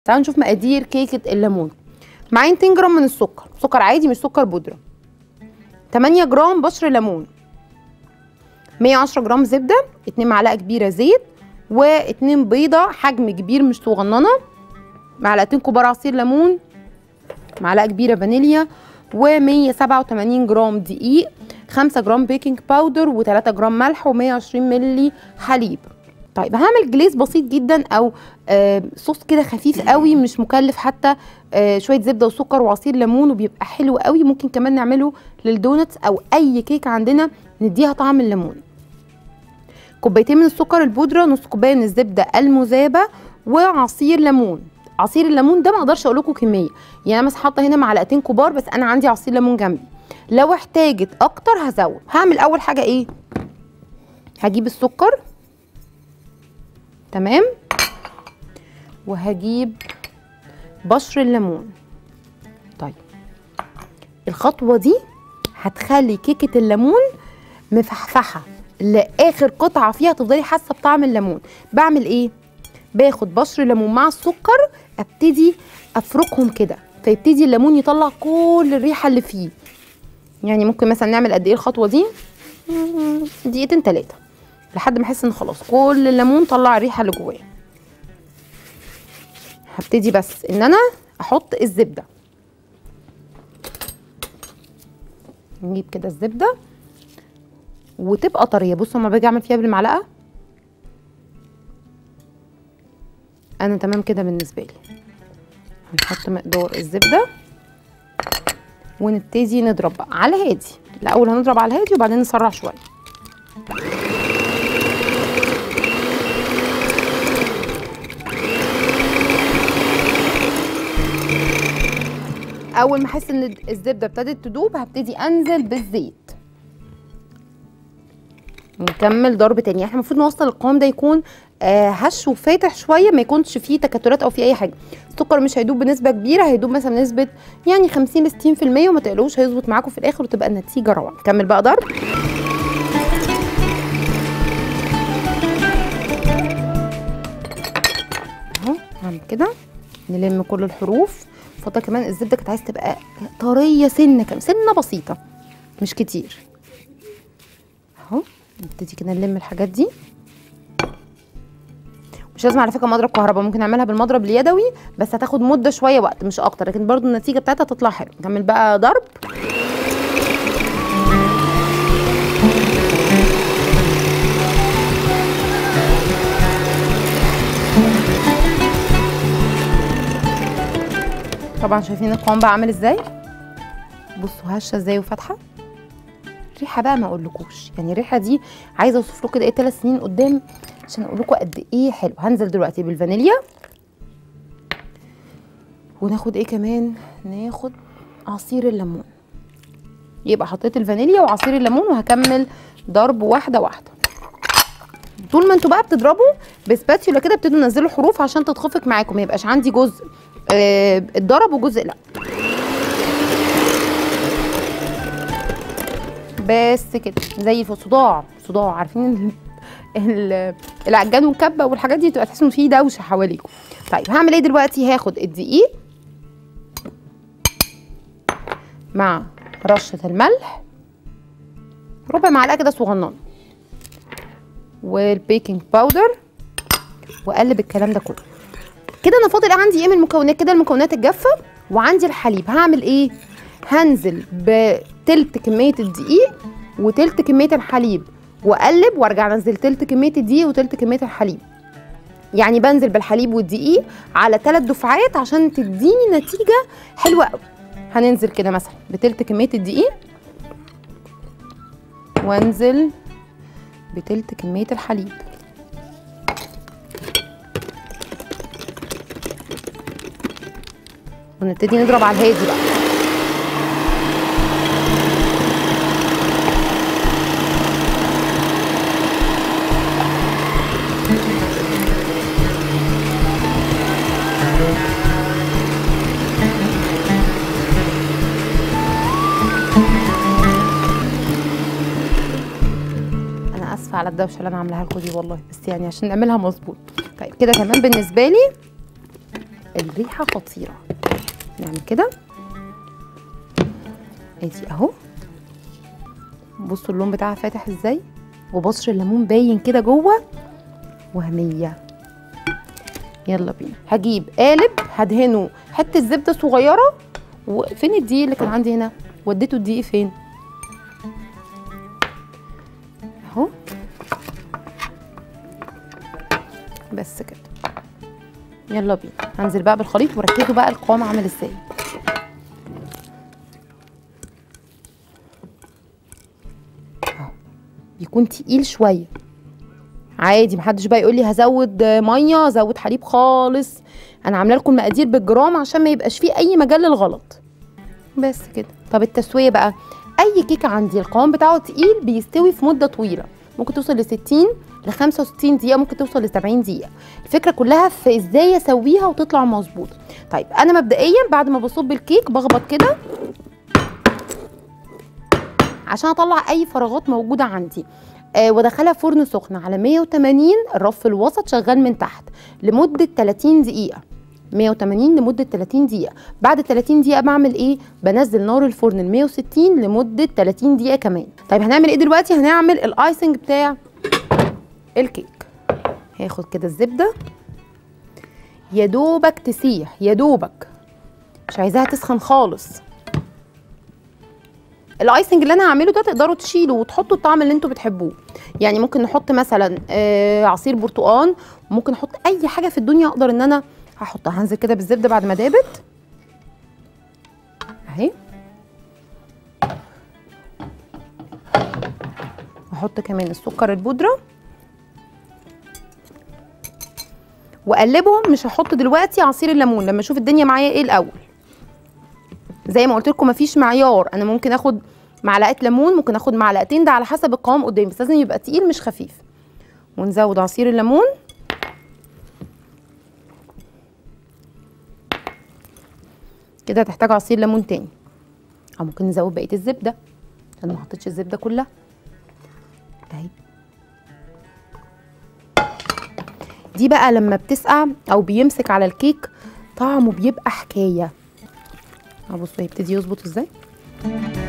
تعالوا نشوف مقادير كيكه الليمون معايا 200 جرام من السكر سكر عادي مش سكر بودره 8 جرام بشر ليمون 110 جرام زبده 2 معلقه كبيره زيت و2 بيضه حجم كبير مش صغننه معلقتين كبار عصير ليمون معلقه كبيره فانيليا و187 جرام دقيق 5 جرام بيكنج باودر و3 جرام ملح و120 مللي حليب طيب هعمل جليز بسيط جدا او آه صوص كده خفيف قوي مش مكلف حتى آه شويه زبده وسكر وعصير ليمون وبيبقى حلو قوي ممكن كمان نعمله للدونتس او اي كيك عندنا نديها طعم الليمون كوبايتين من السكر البودره نص كوبايه من الزبده المذابه وعصير ليمون عصير الليمون ده ما اقدرش اقول لكم كميه يعني انا مثلا حاطه هنا معلقتين كبار بس انا عندي عصير ليمون جنبي لو احتاجت اكتر هزود هعمل اول حاجه ايه هجيب السكر تمام وهجيب بشر الليمون طيب الخطوه دي هتخلي كيكه الليمون مفحفحه لاخر قطعه فيها تفضلي حاسه بطعم الليمون بعمل ايه باخد بشر ليمون مع السكر ابتدي افركهم كده فيبتدي الليمون يطلع كل الريحه اللي فيه يعني ممكن مثلا نعمل قد ايه الخطوه دي دقيقتين تلاتة لحد ما احس ان خلاص كل الليمون طلع الريحه اللي جواه هبتدي بس ان انا احط الزبده نجيب كده الزبده وتبقى طريه بصوا لما باجي اعمل فيها بالمعلقه انا تمام كده بالنسبه لي هنحط مقدار الزبده ونبتدي نضرب بقى على هادي الاول هنضرب على هادي وبعدين نسرع شويه اول ما احس ان الزبده ابتدت تدوب هبتدي انزل بالزيت نكمل ضرب تاني احنا المفروض نوصل القوام ده يكون آه هش وفاتح شويه ما يكونش فيه تكتلات او فيه اي حاجه السكر مش هيدوب بنسبه كبيره هيدوب مثلا بنسبه يعني 50 ل 60% وما تقلقوش هيظبط معاكم في الاخر وتبقى النتيجه روعه نكمل بقى ضرب اهو هعمل كده نلم كل الحروف فضل كمان الزبده كانت عايزه تبقى طريه سنه كمان سنه بسيطه مش كتير اهو نبتدي كده نلم الحاجات دي مش لازم على فكره مضرب كهرباء ممكن نعملها بالمضرب اليدوي بس هتاخد مده شويه وقت مش اكتر لكن برضو النتيجه بتاعتها تطلع حلو نكمل بقى ضرب طبعا شايفين القوام بقى عامل ازاي بصوا هشه ازاي وفاتحه ريحه بقى ما اقولكوش يعني الريحه دي عايزه اوصف لكم كده ايه ثلاث سنين قدام عشان اقول لكم قد ايه حلو هنزل دلوقتي بالفانيليا وناخد ايه كمان ناخد عصير الليمون يبقى حطيت الفانيليا وعصير الليمون وهكمل ضرب واحده واحده طول ما انتوا بقى بتضربوا بسباتيولا كده ابتدوا تنزلوا حروف عشان تتخفق معاكم ما يبقاش عندي جزء آه اتضرب وجزء لا بس كده زي في صداع صداع عارفين العجان والكبه والحاجات دي تبقى تحسوا ان في دوشه حواليكم طيب هعمل ايه دلوقتي هاخد الدقيق مع رشه الملح ربع معلقه كده صغننه والبيكنج باودر واقلب الكلام ده كله كده انا فاضل عندي ايه من المكونات كده المكونات الجافه وعندي الحليب هعمل ايه هنزل بتلت كميه الدقيق وتلت كميه الحليب واقلب وارجع انزل تلت كميه الدقيق وتلت كميه الحليب يعني بنزل بالحليب والدقيق على ثلاث دفعات عشان تديني نتيجه حلوه قوي هننزل كده مثلا بتلت كميه الدقيق وانزل بتلت كميه الحليب ونبتدي نضرب على الهادي بقى اسفه على الدوشه اللي انا عاملاها لكم دي والله بس يعني عشان نعملها مظبوط طيب كده كمان بالنسبه لي الريحه خطيره نعمل كده ادي اهو بصوا اللون بتاعها فاتح ازاي وبشر الليمون باين كده جوه وهميه يلا بينا هجيب قالب هدهنه حته زبده صغيره وفين الدقيق اللي كان عندي هنا وديته الدقيق فين اهو بس كده يلا بينا هنزل بقى بالخليط وركزوا بقى القوام عامل ازاي اهو بيكون تقيل شويه عادي محدش بقى يقول لي هزود ميه زود حليب خالص انا عامله لكم المقادير بالجرام عشان ما يبقاش فيه اي مجال للغلط بس كده طب التسويه بقى اي كيكه عندي القوام بتاعه تقيل بيستوي في مده طويله ممكن توصل ل 60 ل 65 دقيقه ممكن توصل ل 70 دقيقه الفكره كلها في ازاي اسويها وتطلع مظبوطه طيب انا مبدئيا بعد ما بصب الكيك بخبط كده عشان اطلع اي فراغات موجوده عندي آه وادخلها فرن سخن على 180 الرف الوسط شغال من تحت لمده 30 دقيقه 180 لمده 30 دقيقه بعد 30 دقيقه بعمل ايه بنزل نار الفرن ل 160 لمده 30 دقيقه كمان طيب هنعمل ايه دلوقتي هنعمل الايسنج بتاع الكيك هاخد كده الزبده يا دوبك تسيح يا دوبك مش عايزاها تسخن خالص الايسنج اللي انا هعمله ده تقدروا تشيلوا وتحطوا الطعم اللي انتوا بتحبوه يعني ممكن نحط مثلا آه عصير برتقال ممكن احط اي حاجه في الدنيا اقدر ان انا هحطها هنزل كده بالزبده بعد ما دابت اهي واحط كمان السكر البودره واقلبهم مش هحط دلوقتي عصير الليمون لما اشوف الدنيا معايا ايه الاول زي ما قلت لكم مفيش معيار انا ممكن اخد معلقه ليمون ممكن اخد معلقتين ده على حسب القوام قدامي بس لازم يبقى تقيل مش خفيف ونزود عصير الليمون كده هتحتاج عصير ليمون تاني او ممكن نزود بقيه الزبده انا ما حطيتش الزبده كلها اهي دي بقى لما بتسقع او بيمسك على الكيك طعمه بيبقى حكايه اه بصوا هيبتدي يظبط ازاي